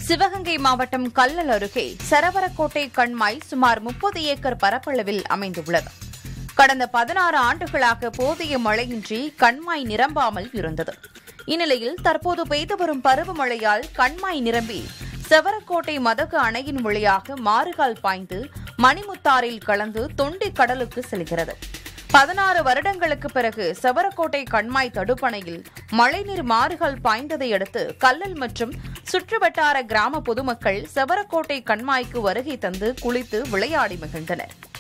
சிவகங்கை மாவட்டம் கல்லல் அருகே சரவரக்கோட்டை கண்மாய் சுமார் முப்பது ஏக்கர் பரப்பளவில் அமைந்துள்ளது கடந்த பதினாறு ஆண்டுகளாக போதிய மழையின்றி கண்மாய் நிரம்பாமல் இருந்தது இந்நிலையில் தற்போது பெய்து வரும் பருவமழையால் கண்மாய் நிரம்பி செவரக்கோட்டை மதகு அணையின் வழியாக மாறுகால் பாய்ந்து மணிமுத்தாறில் கலந்து தொண்டி கடலுக்கு செல்கிறது பதினாறு வருடங்களுக்கு பிறகு செவரக்கோட்டை கண்மாய் தடுப்பணையில் மழைநீர் மாறுகள் பாய்ந்ததை அடுத்து கல்லல் மற்றும் சுற்றுவட்டார கிராம பொதுமக்கள் செவரக்கோட்டை கண்மாய்க்கு வருகை தந்து குளித்து விளையாடி மகிழ்ந்தனர்